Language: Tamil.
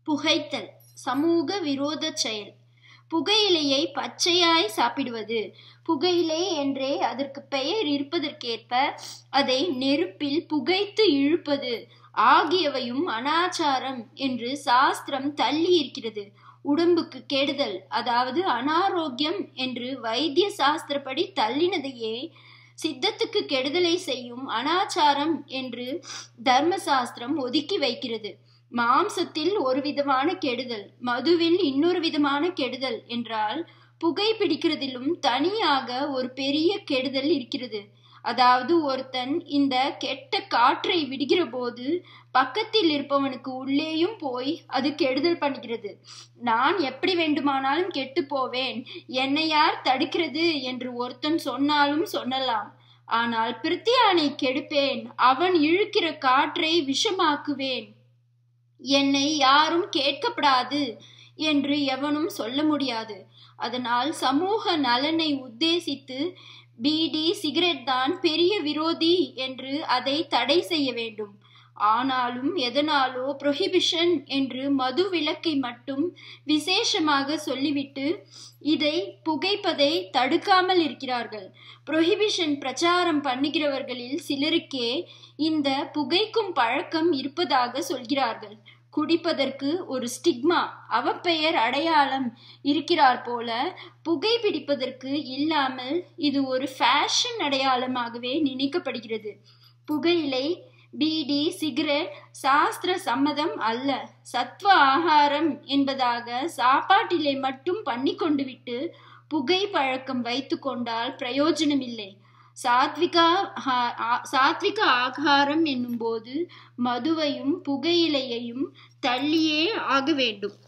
புகைத்தல் சமூக விரோத செயல் புகையிலையை பச்சையாய் சாப்பிடுவது புகையிலை என்றே அதற்கு பெயர் இருப்பதற்கேற்ப அதை நெருப்பில் புகைத்து இழுப்பது ஆகியவையும் அனாச்சாரம் என்று சாஸ்திரம் தள்ளி இருக்கிறது உடம்புக்கு கெடுதல் அதாவது அனாரோக்கியம் என்று வைத்திய சாஸ்திரப்படி தள்ளினதையே சித்தத்துக்கு கெடுதலை செய்யும் அனாச்சாரம் என்று தர்மசாஸ்திரம் ஒதுக்கி வைக்கிறது மாம்சத்தில் ஒரு விதமான கெடுதல் மதுவில் இன்னொரு விதமான கெடுதல் என்றால் புகை பிடிக்கிறதிலும் தனியாக ஒரு பெரிய கெடுதல் இருக்கிறது அதாவது ஒருத்தன் இந்த கெட்ட காற்றை விடுகிற போது பக்கத்தில் இருப்பவனுக்கு உள்ளேயும் போய் அது கெடுதல் பண்ணுகிறது நான் எப்படி வேண்டுமானாலும் கெட்டு போவேன் என்னை யார் தடுக்கிறது என்று ஒருத்தன் சொன்னாலும் சொல்லலாம் ஆனால் பிரித்தியானை கெடுப்பேன் அவன் இழுக்கிற காற்றை விஷமாக்குவேன் என்னை யாரும் கேட்கப்படாது என்று எவனும் சொல்ல முடியாது அதனால் சமூக நலனை உத்தேசித்து பீடி சிகரெட் தான் பெரிய விரோதி என்று அதை தடை செய்ய வேண்டும் ஆனாலும் எதனாலோ புரொஹிபிஷன் என்று மது விலக்கை மட்டும் விசேஷமாக சொல்லிவிட்டு இதை புகைப்பதை தடுக்காமல் இருக்கிறார்கள் புரொஹிபிஷன் பிரச்சாரம் பண்ணுகிறவர்களில் சிலருக்கே இந்த புகைக்கும் பழக்கம் இருப்பதாக சொல்கிறார்கள் குடிப்பதற்கு ஒரு ஸ்டிக்மா அவப்பெயர் அடையாளம் இருக்கிறார் போல புகை பிடிப்பதற்கு இல்லாமல் இது ஒரு ஃபேஷன் அடையாளமாகவே நினைக்கப்படுகிறது புகையிலை பீடி சிகரெட் சாஸ்திர சம்மதம் அல்ல சத்வ ஆகாரம் என்பதாக சாப்பாட்டிலே மட்டும் பண்ணி கொண்டு விட்டு புகை பழக்கம் வைத்து கொண்டால் பிரயோஜனமில்லை சாத்விகா சாத்விக ஆகாரம் என்னும் போது மதுவையும் புகையிலையையும் தள்ளியே ஆக வேண்டும்